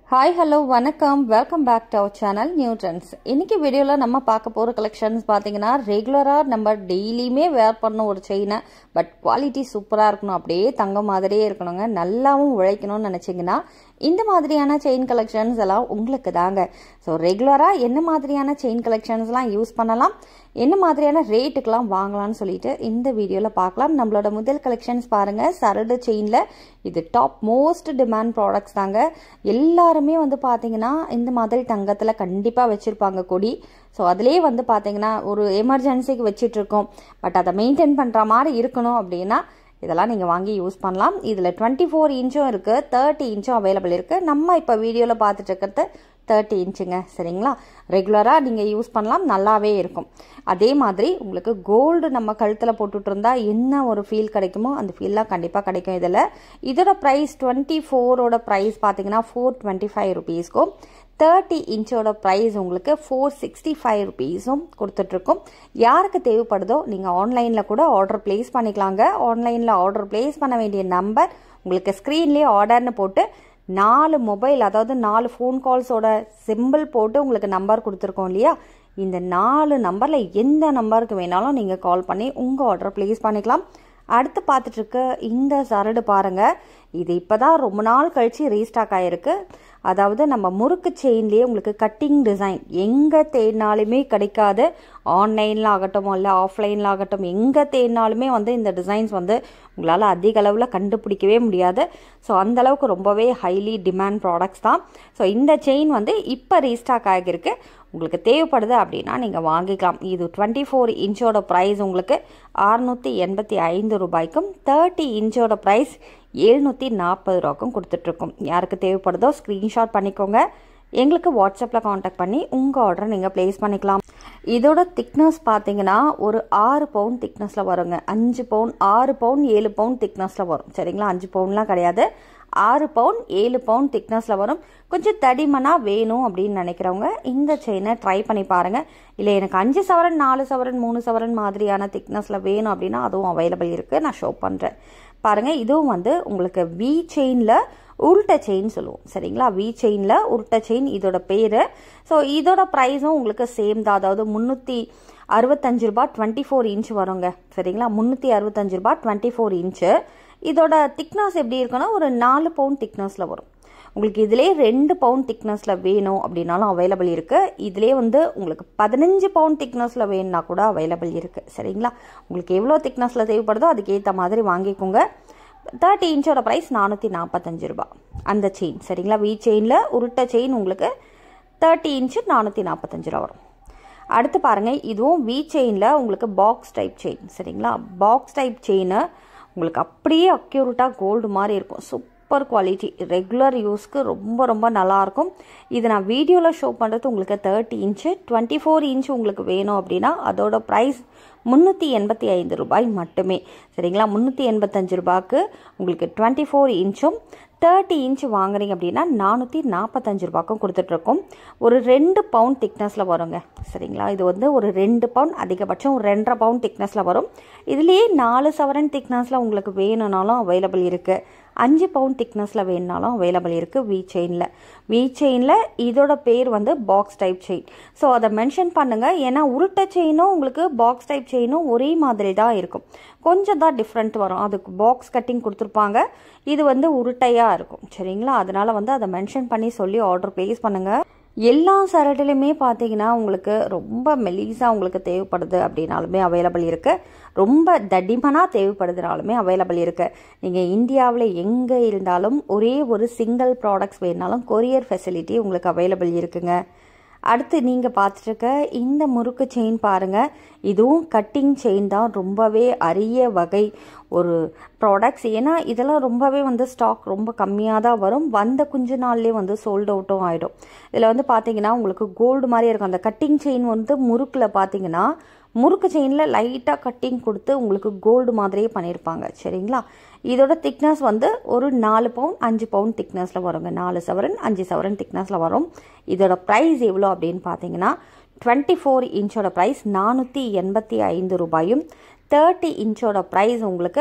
hi hello வணக்கம் welcome back to our channel new trends இன்னைக்கு வீடியோவில் நம்ம பார்க்க போகிற கலெக்ஷன்ஸ் பார்த்தீங்கன்னா ரெகுலராக நம்ம டெய்லியுமே வேர் பண்ண ஒரு செயினை பட் குவாலிட்டி சூப்பராக இருக்கணும் அப்படியே தங்கம் மாதிரியே இருக்கணுங்க நல்லாவும் உழைக்கணும்னு நினச்சிங்கன்னா இந்த மாதிரியான செயின் கலெக்ஷன்ஸ் எல்லாம் உங்களுக்கு தாங்க ஸோ ரெகுலராக என்ன மாதிரியான செயின் கலெக்ஷன்ஸ்லாம் யூஸ் பண்ணலாம் என்ன மாதிரியான ரேட்டுக்கெலாம் வாங்கலாம்னு சொல்லிட்டு இந்த வீடியோவில் பார்க்கலாம் நம்மளோட முதல் கலெக்ஷன்ஸ் பாருங்கள் சரடு செயினில் இது டாப் மோஸ்ட் டிமாண்ட் ப்ராடக்ட்ஸ் தாங்க எல்லாருமே வந்து பார்த்தீங்கன்னா இந்த மாதிரி தங்கத்தில் கண்டிப்பாக வச்சுருப்பாங்க கொடி ஸோ அதுலேயே வந்து பார்த்தீங்கன்னா ஒரு எமர்ஜென்சிக்கு வச்சிட்ருக்கோம் பட் அதை மெயின்டைன் பண்ணுற மாதிரி இருக்கணும் அப்படின்னா இதெல்லாம் நீங்கள் வாங்கி யூஸ் பண்ணலாம் இதில் டுவெண்ட்டி ஃபோர் இன்ச்சும் இருக்குது தேர்ட்டி இன்ச்சும் அவைலபிள் இருக்குது நம்ம இப்போ வீடியோவில் பார்த்துட்டு இருக்கிறது தேர்ட்டி இன்ச்சுங்க சரிங்களா ரெகுலராக நீங்கள் யூஸ் பண்ணலாம் நல்லாவே இருக்கும் அதே மாதிரி உங்களுக்கு கோல்டு நம்ம கழுத்தில் போட்டுட்டு இருந்தா என்ன ஒரு ஃபீல் கிடைக்குமோ அந்த ஃபீல்லாம் கண்டிப்பாக கிடைக்கும் இதில் இதோட ப்ரைஸ் டுவெண்ட்டி ஃபோரோட ப்ரைஸ் பார்த்தீங்கன்னா ஃபோர் டுவெண்ட்டி ஃபைவ் ருபீஸ்க்கும் தேர்ட்டி இன்ச்சோட ப்ரைஸ் உங்களுக்கு ஃபோர் சிக்ஸ்டி ஃபைவ் ருபீஸும் கொடுத்துட்ருக்கோம் யாருக்கு தேவைப்படுதோ நீங்கள் ஆன்லைனில் கூட ஆர்டர் ப்ளேஸ் பண்ணிக்கலாங்க ஆன்லைனில் ஆர்டர் ப்ளேஸ் பண்ண வேண்டிய நம்பர் உங்களுக்கு ஸ்க்ரீன்லேயே ஆர்டர்னு போட்டு நாலு மொபைல் அதாவது நாலு ஃபோன் கால்ஸோட சிம்பிள் போட்டு உங்களுக்கு நம்பர் கொடுத்துருக்கோம் இல்லையா இந்த நாலு நம்பரில் எந்த நம்பருக்கு வேணாலும் நீங்கள் கால் பண்ணி உங்கள் ஆர்டர் ப்ளேஸ் பண்ணிக்கலாம் அடுத்து பார்த்துட்டு இருக்க இந்த சரடு பாருங்க இது இப்போதான் ரொம்ப நாள் கழிச்சு ரீஸ்டாக் ஆயிருக்கு அதாவது நம்ம முறுக்கு செயின்லேயே உங்களுக்கு கட்டிங் டிசைன் எங்கே தேடினாலுமே கிடைக்காது ஆன்லைனில் ஆகட்டும் இல்லை ஆஃப்லைனில் ஆகட்டும் எங்கே தேடினாலுமே வந்து இந்த டிசைன்ஸ் வந்து உங்களால் அதிக அளவில் கண்டுபிடிக்கவே முடியாது ஸோ அந்தளவுக்கு ரொம்பவே ஹைலி டிமாண்ட் ப்ராடக்ட்ஸ் தான் ஸோ இந்த செயின் வந்து இப்போ ரீஸ்டாக் ஆகியிருக்கு உங்களுக்கு தேவைப்படுது அப்படின்னா நீங்கள் வாங்கிக்கலாம் இது டுவெண்ட்டி ஃபோர் இன்ச்சோட ப்ரைஸ் உங்களுக்கு அறுநூற்றி எண்பத்தி ஐந்து ரூபாய்க்கும் தேர்ட்டி இன்ச்சோட ப்ரைஸ் எழுநூற்றி நாற்பது ரூபாய்க்கும் கொடுத்துட்ருக்கோம் யாருக்கு தேவைப்படுதோ ஸ்க்ரீன்ஷாட் பண்ணிக்கோங்க எங்களுக்கு வாட்ஸ்அப்பில் காண்டாக்ட் பண்ணி உங்கள் ஆர்டரை நீங்கள் ப்ளேஸ் பண்ணிக்கலாம் இதோட திக்னஸ் பார்த்தீங்கன்னா ஒரு ஆறு பவுன் திக்னஸில் வருங்க அஞ்சு பவுன் ஆறு பவுன் ஏழு பவுன் திக்னஸில் வரும் சரிங்களா அஞ்சு பவுன்லாம் கிடையாது ஆறு பவுன் ஏழு பவுன் திக்னஸில் வரும் கொஞ்சம் தடிமனாக வேணும் அப்படின்னு நினைக்கிறவங்க இந்த செயினை ட்ரை பண்ணி பாருங்கள் இல்லை எனக்கு அஞ்சு சவரன் நாலு சவரன் மூணு சவரன் மாதிரியான திக்னஸில் வேணும் அப்படின்னா அதுவும் அவைலபிள் இருக்குது நான் ஷோ பண்ணுறேன் பாருங்கள் இதுவும் வந்து உங்களுக்கு வி செயினில் உருட்ட செயின் சொல்லுவோம் சரிங்களா வி செயினில் உருட்ட செயின் இதோட பேர் ஸோ இதோட ப்ரைஸும் உங்களுக்கு சேம் தான் அதாவது முந்நூற்றி அறுபத்தஞ்சு ரூபா டுவெண்ட்டி ஃபோர் இன்ச் வருங்க சரிங்களா முந்நூற்றி அறுபத்தஞ்சு ரூபா டுவெண்ட்டி ஃபோர் இன்ச்சு இதோட திக்னஸ் எப்படி இருக்குன்னா ஒரு நாலு பவுண்ட் திக்னஸில் வரும் உங்களுக்கு இதிலே ரெண்டு பவுண்ட் திக்னஸில் வேணும் அப்படின்னாலும் அவைலபிள் இருக்குது இதிலே வந்து உங்களுக்கு பதினஞ்சு பவுண்ட் திக்னஸில் வேணும்னா கூட அவைலபிள் இருக்குது சரிங்களா உங்களுக்கு எவ்வளோ திக்னஸில் தேவைப்படுதோ அதுக்கேற்ற மாதிரி வாங்கிக்கோங்க தேர்ட்டி இன்ச்சோட ப்ரைஸ் நானூற்றி நாற்பத்தஞ்சு ரூபா அந்த செயின் சரிங்களா வி செயினில் உருட்ட செயின் உங்களுக்கு தேர்ட்டி இன்ச்சு நானூற்றி நாற்பத்தஞ்சு ரூபா வரும் அடுத்து பாருங்கள் இதுவும் வி செயினில் உங்களுக்கு பாக்ஸ் டைப் செயின் சரிங்களா பாக்ஸ் டைப் செயினை உங்களுக்கு அப்படியே அக்யூரேட்டாக கோல்டு மாதிரி இருக்கும் சூப்பர் குவாலிட்டி ரெகுலர் யூஸ்க்கு ரொம்ப ரொம்ப நல்லாயிருக்கும் இது நான் வீடியோவில் ஷோ பண்ணுறது உங்களுக்கு thirty inch twenty four inch உங்களுக்கு வேணும் அப்படின்னா அதோட ப்ரைஸ் முந்நூற்றி எண்பத்தி ஐந்து ரூபாய் மட்டுமே சரிங்களா முந்நூற்றி எண்பத்தஞ்சு ரூபாய்க்கு உங்களுக்கு டுவெண்ட்டி ஃபோர் இன்ச்சும் தேர்ட்டி இன்ச் வாங்குறீங்க அப்படின்னா நானூற்றி நாற்பத்தஞ்சு ரூபாய்க்கும் கொடுத்துட்ருக்கோம் ஒரு ரெண்டு பவுண்ட் திக்னஸில் வருங்க சரிங்களா இது வந்து ஒரு ரெண்டு பவுண்ட் அதிகபட்சம் ஒரு ரெண்டரை பவுண்ட் திக்னஸில் வரும் இதுலேயே நாலு சவரன் திக்னஸில் உங்களுக்கு வேணும்னாலும் அவைலபிள் இருக்குது அஞ்சு பவுண்ட் திக்னஸில் வேணுனாலும் அவைலபிள் இருக்குது வி செயினில் வி செயினில் இதோட பேர் வந்து பாக்ஸ் டைப் செயின் ஸோ அதை மென்ஷன் பண்ணுங்கள் ஏன்னா உருட்ட செயினும் உங்களுக்கு பாக்ஸ் டைப் செயினும் ஒரே மாதிரி தான் இருக்கும் கொஞ்சம் தான் டிஃப்ரெண்ட் வரும் அதுக்கு பாக்ஸ் கட்டிங் கொடுத்துருப்பாங்க இது வந்து உருட்டையாக இருக்கும் சரிங்களா அதனால் வந்து அதை மென்ஷன் பண்ணி சொல்லி ஆர்டர் ப்ளேஸ் பண்ணுங்கள் எல்லா சரடுலையுமே பார்த்தீங்கன்னா உங்களுக்கு ரொம்ப மெலீஸாக உங்களுக்கு தேவைப்படுது அப்படின்னாலுமே அவைலபிள் இருக்குது ரொம்ப தடிமனாக தேவைப்படுதுனாலுமே அவைலபிள் இருக்குது நீங்கள் இந்தியாவில் எங்கே இருந்தாலும் ஒரே ஒரு சிங்கிள் ப்ராடக்ட்ஸ் வேணாலும் கொரியர் ஃபெசிலிட்டி உங்களுக்கு அவைலபிள் இருக்குங்க அடுத்து நீங்கள் பார்த்துருக்க இந்த முறுக்கு செயின் பாருங்கள் இதுவும் கட்டிங் செயின் தான் ரொம்பவே அரிய வகை ஒரு ப்ராடக்ட்ஸ் ஏன்னா இதெல்லாம் ரொம்பவே வந்து ஸ்டாக் ரொம்ப கம்மியாக தான் வரும் வந்த கொஞ்ச நாள்லேயே வந்து சோல்ட் அவுட்டும் ஆகிடும் இதில் வந்து பார்த்தீங்கன்னா உங்களுக்கு கோல்டு மாதிரி இருக்கும் அந்த கட்டிங் செயின் வந்து முறுக்கில் பார்த்தீங்கன்னா முறுக்கு செயினில் லைட்டாக கட்டிங் கொடுத்து உங்களுக்கு கோல்டு மாதிரியே பண்ணியிருப்பாங்க சரிங்களா இதோட திக்னஸ் வந்து ஒரு நாலு பவுன் அஞ்சு பவுன் திக்னஸில் வருங்க நாலு சவரன் அஞ்சு சவரன் திக்னஸில் வரும் இதோட ப்ரைஸ் எவ்வளோ அப்படின்னு பார்த்தீங்கன்னா டுவெண்ட்டி ஃபோர் இன்ச்சோட ப்ரைஸ் நானூற்றி எண்பத்தி ஐந்து ரூபாயும் தேர்ட்டி இன்ச்சோட ப்ரைஸ் உங்களுக்கு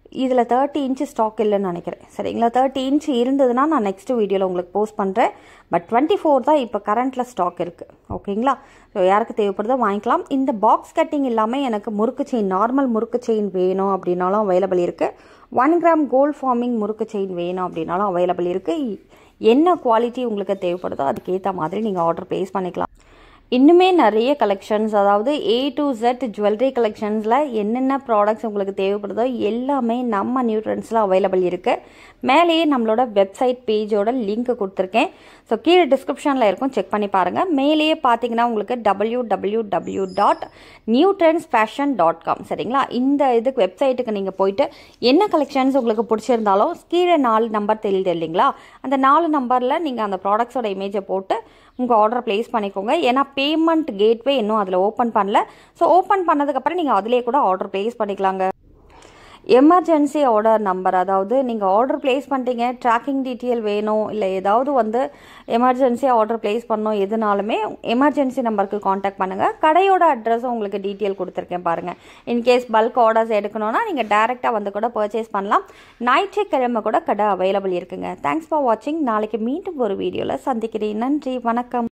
இதில் தேர்ட்டி இன்ச்சு ஸ்டாக் இல்லைன்னு நினைக்கிறேன் சரிங்களா தேர்ட்டி இன்ச் இருந்ததுன்னா நான் நெக்ஸ்ட் வீடியோவில் உங்களுக்கு போஸ்ட் பண்ணுறேன் பட் டுவெண்ட்டி ஃபோர் தான் இப்போ கரண்ட்டில் ஸ்டாக் இருக்குது ஓகேங்களா ஸோ யாருக்கு தேவைப்படுதோ வாங்கிக்கலாம் இந்த பாக்ஸ் கட்டிங் இல்லாமல் எனக்கு முறுக்கு செயின் நார்மல் முறுக்கு செயின் வேணும் அப்படின்னாலும் அவைலபிள் இருக்குது ஒன் கிராம் கோல்ட் ஃபார்மிங் முறுக்கு செயின் வேணும் அப்படின்னாலும் அவைலபிள் இருக்குது என்ன குவாலிட்டி உங்களுக்கு தேவைப்படுதோ அதுக்கேற்ற மாதிரி நீங்கள் ஆர்டர் ப்ளேஸ் பண்ணிக்கலாம் இன்னுமே நிறைய கலெக்ஷன்ஸ் அதாவது ஏ டு ஜெட் ஜுவல்லரி கலெக்ஷன்ஸில் என்னென்ன ப்ராடக்ட்ஸ் உங்களுக்கு தேவைப்படுதோ எல்லாமே நம்ம நியூட்ரன்ஸில் அவைலபிள் இருக்குது மேலேயே நம்மளோட வெப்சைட் பேஜோட லிங்க் கொடுத்துருக்கேன் ஸோ கீழே டிஸ்கிரிப்ஷனில் இருக்கும் செக் பண்ணி பாருங்கள் மேலேயே பார்த்தீங்கன்னா உங்களுக்கு W W W dot Neutrons Fashion dot com சரிங்களா இந்த இதுக்கு வெப்சைட்டுக்கு நீங்கள் போயிட்டு என்ன கலெக்ஷன்ஸ் உங்களுக்கு பிடிச்சிருந்தாலும் கீழே நாலு நம்பர் தெரியுது இல்லைங்களா அந்த நாலு நம்பரில் நீங்கள் அந்த ப்ராடக்ட்ஸோட இமேஜை போட்டு உங்கள் ஆர்டர் ப்ளேஸ் பண்ணிக்கோங்க ஏன்னா பேமெண்ட் கேட்வே இன்னும் அதில் ஓப்பன் பண்ணல ஸோ ஓப்பன் பண்ணதுக்கப்புறம் நீங்கள் அதிலே கூட ஆர்டர் ப்ளேஸ் பண்ணிக்கலாங்க எமர்ஜென்சி ஆர்டர் நம்பர் அதாவது நீங்கள் ஆர்டர் ப்ளேஸ் பண்ணிட்டீங்க ட்ராக்கிங் டீட்டெயில் வேணும் இல்லை ஏதாவது வந்து எமர்ஜென்சியாக ஆர்டர் ப்ளேஸ் பண்ணோம் எதுனாலுமே எமர்ஜென்சி நம்பருக்கு காண்டாக்ட் பண்ணுங்கள் கடையோட அட்ரஸும் உங்களுக்கு டீட்டெயில் கொடுத்துருக்கேன் பாருங்கள் இன்கேஸ் பல்க் ஆர்டர்ஸ் எடுக்கணும்னா நீங்கள் டேரெக்டாக வந்து கூட பர்ச்சேஸ் பண்ணலாம் ஞாயிற்றுக்கிழமை கூட கடை அவைலபிள் இருக்குங்க தேங்க்ஸ் ஃபார் வாட்சிங் நாளைக்கு மீண்டும் ஒரு வீடியோவில் சந்திக்கிறேன் நன்றி வணக்கம்